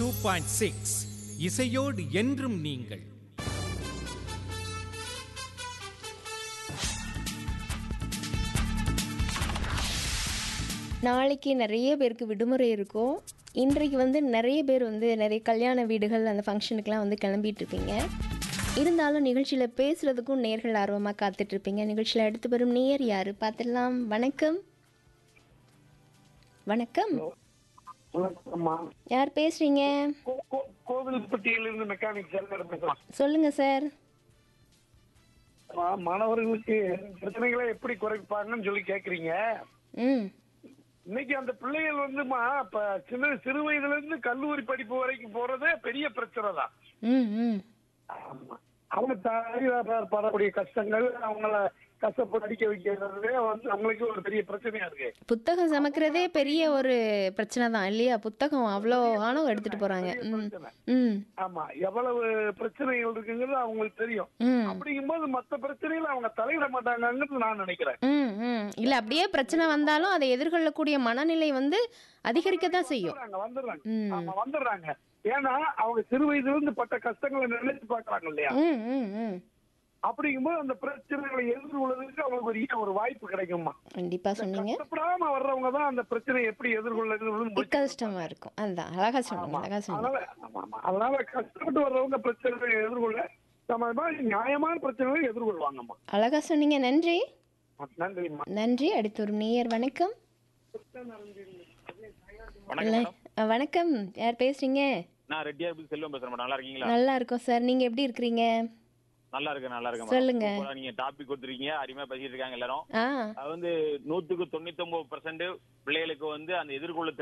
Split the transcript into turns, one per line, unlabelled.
Point six இசையோடு என்றும் நீங்கள்
நாளைக்கு நிறைய பேருக்கு விடுமுறை இருக்கும் இன்றைக்கு வந்து நிறைய பேர் வந்து நிறைய கல்யாண வீடுகள் அந்த ஃபங்க்ஷனுக்குலாம் வந்து கிளம்பிட்டு இருப்பீங்க இருந்தாலும் நிகழ்ச்சியில் பேசுகிறதுக்கும் நேர்கள் ஆர்வமாக காத்துட்ருப்பீங்க நிகழ்ச்சியில் அடுத்து வரும் நேயர் யார் பார்த்துடலாம் வணக்கம் வணக்கம்
வணக்கம்மா
யார் பேசுகிறீங்க
கோ- கோ- கோவில்பட்டியிலிருந்து மெக்கானிக் செல்வர் பேசுறேன்
சொல்லுங்கள் சார்
ஆ, மாணவர்களுக்கு பிரச்சனைகளை எப்படி குறைப்பாங்கன்னு சொல்லி கேக்குறீங்க
ம்
இன்னைக்கு அந்த பிள்ளைகள் வந்துமா இப்ப சின்ன சிறு வயதுல இருந்து கல்லூரி படிப்பு வரைக்கும் போறதே பெரிய பிரச்சனை தான்
ம் ம்
ஆமா. அவங்க தாய் படக்கூடிய கஷ்டங்கள் அவங்கள கஷ்டப்பட்டு அடிக்க வைக்கிறதே வந்து அவங்களுக்கு ஒரு பெரிய பிரச்சனையா இருக்கு
புத்தகம் சமைக்கிறதே பெரிய ஒரு பிரச்சனை தான் இல்லையா புத்தகம் அவ்வளோ ஆணவம் எடுத்துகிட்டு போகிறாங்க ம்
பிரச்சனை.
ம்
ஆமா எவ்வளவு பிரச்சனைகள் இருக்குங்கிறது அவங்களுக்கு தெரியும்
ம்
அப்படிங்கும்போது மத்த பிரச்சனைகளை அவங்க தலையிட மாட்டாங்கன்னு நான் நினைக்கிறேன்
ம் ம் இல்லை அப்படியே பிரச்சனை வந்தாலும் அதை எதிர்கொள்ளக்கூடிய மனநிலை வந்து அதிகரிக்க தான் செய்யும்
வந்துடுறாங்க வந்துடுறாங்க
ம்.
ஆமா வந்துடுறாங்க ஏன்னா அவங்க சிறு வயதுல இருந்து பட்ட கஷ்டங்களை நினைச்சு பாக்குறாங்க இல்லையா
ம் ம் ம்
அப்படிங்கும்போது அந்த பிரச்சனைகளை எதிர்கொள்வதற்கு அவங்களுக்கு ஒரு ஒரு வாய்ப்பு கிடைக்குமா
கண்டிப்பாக சொன்னீங்க
கஷ்டப்படாம வர்றவங்க தான் அந்த பிரச்சனையை எப்படி எதிர்கொள்ளுறது
கஷ்டமா இருக்கும் அதுதான் அழகா சொன்னீங்க அழகா சொன்னீங்க
அதனால ஆமா, ஆமா. அதனால கஷ்டப்பட்டு வர்றவங்க பிரச்சனைகளை எதிர்கொள்ள நம்ம மாதிரி நியாயமான பிரச்சனைகளை எதிர்கொள்வாங்கம்மா
அழகா சொன்னீங்க நன்றி
நன்றிம்மா
நன்றி அடுத்து ஒரு நேயர் வணக்கம்
வணக்கம்
இல்ல,
மேடம்
அஹ், வணக்கம் யார் பேசுறீங்க
நான் ரெட்டியார் செல்வம் பேசுறேன் மேடம் நல்லா இருக்கீங்களா
நல்லா இருக்கோம் சார் நீங்க எப்படி இருக்கிறீங்க
நல்லா இருக்கேன் நல்லா இருக்கேன்
சொல்லுங்க.
மேடம் சூப்பரா நீங்க டாபிக் கொடுத்துருக்கீங்க அருமையா பேசிட்டு இருக்காங்க எல்லாரும்
ஆ
அது வந்து நூத்துக்கு தொண்ணூத்தி ஒன்பது பிள்ளைகளுக்கு வந்து அந்த எதிர்கொள்ள